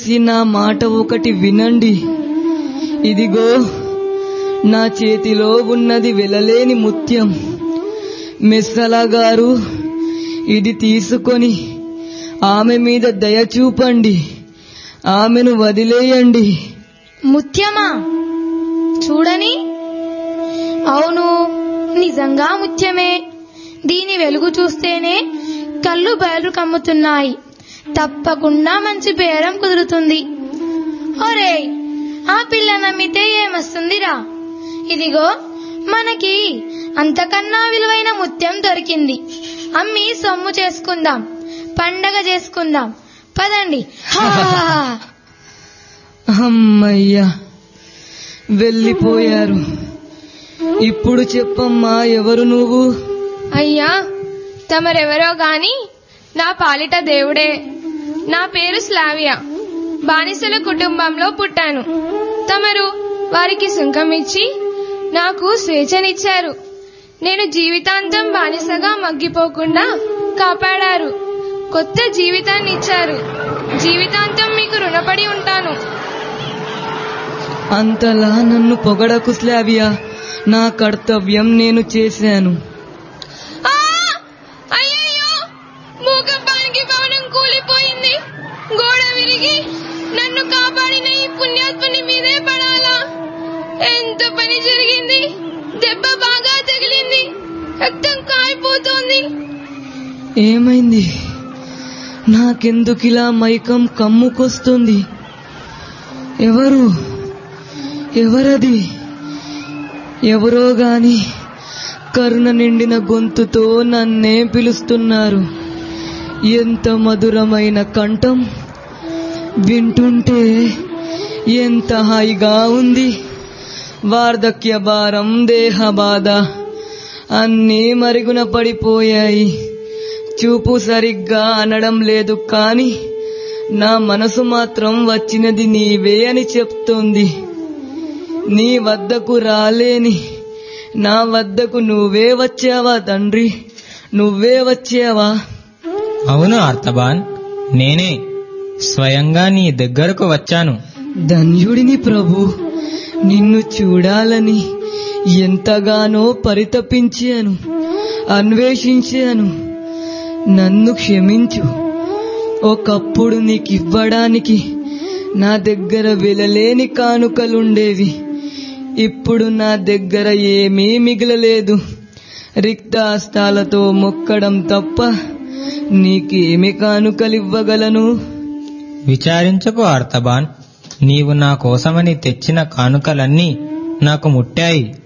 దయచేసి నా మాట ఒకటి వినండి ఇదిగో నా చేతిలో ఉన్నది వెలలేని ముత్యం మెస్సలా గారు ఇది తీసుకొని ఆమె మీద దయ చూపండి ఆమెను వదిలేయండి ముత్యమా చూడని అవును నిజంగా ముత్యమే దీని వెలుగు చూస్తేనే కళ్ళు బయలు కమ్ముతున్నాయి తప్పకుండా మంచి బేరం కుదురుతుంది ఒరే ఆ పిల్ల నమ్మితే ఏమొస్తుందిరా ఇదిగో మనకి అంతకన్నా విలువైన ముత్యం దొరికింది అమ్మి సొమ్ము చేసుకుందాం పండగ చేసుకుందాం పదండి హా! అమ్మయ్యా వెళ్ళిపోయారు ఇప్పుడు చెప్పమ్మా ఎవరు నువ్వు అయ్యా తమరెవరో గాని నా పాలిట దేవుడే నా పేరు స్లావియా బానిసల కుటుంబంలో పుట్టాను తమరు వారికి సుంకం ఇచ్చి నాకు స్వేచ్ఛనిచ్చారు నేను జీవితాంతం బానిసగా మగ్గిపోకుండా కాపాడారు కొత్త జీవితాన్ని ఇచ్చారు జీవితాంతం మీకు రుణపడి ఉంటాను అంతలా నన్ను పొగడకు స్లావియా నా కర్తవ్యం నేను చేశాను ఆ! అయ్యయ్యో భూకంపానికి భవనం కూలిపోయింది గోడ విరిగి నన్ను కాపాడిన ఈ పుణ్యాత్ముని మీదే పడాలా ఎంత పని జరిగింది దెబ్బ బాగా తగిలింది రక్తం కారిపోతోంది ఏమైంది నాకెందుకిలా మైకం కమ్ముకొస్తుంది ఎవరు ఎవరది ఎవరో గాని కరుణ నిండిన గొంతుతో నన్నే పిలుస్తున్నారు ఎంత మధురమైన కంఠం వింటుంటే ఎంత హాయిగా ఉంది వార్ధక్య భారం దేహ బాధ అన్నీ మరుగున పడిపోయాయి చూపు సరిగ్గా అనడం లేదు కాని నా మనసు మాత్రం వచ్చినది నీవే అని చెప్తోంది నీ వద్దకు రాలేని నా వద్దకు నువ్వే వచ్చావా తండ్రి నువ్వే వచ్చావా అవును అర్థబాన్ నేనే స్వయంగా నీ దగ్గరకు వచ్చాను ధన్యుడిని ప్రభు నిన్ను చూడాలని ఎంతగానో పరితపించాను అన్వేషించాను నన్ను క్షమించు ఒకప్పుడు నీకివ్వడానికి నా దగ్గర వెలలేని కానుకలుండేవి ఇప్పుడు నా దగ్గర ఏమీ మిగలలేదు రిక్తాస్తాలతో మొక్కడం తప్ప నీకేమి కానుకలివ్వగలను విచారించకు అర్థబాన్ నీవు నా కోసమని తెచ్చిన కానుకలన్నీ నాకు ముట్టాయి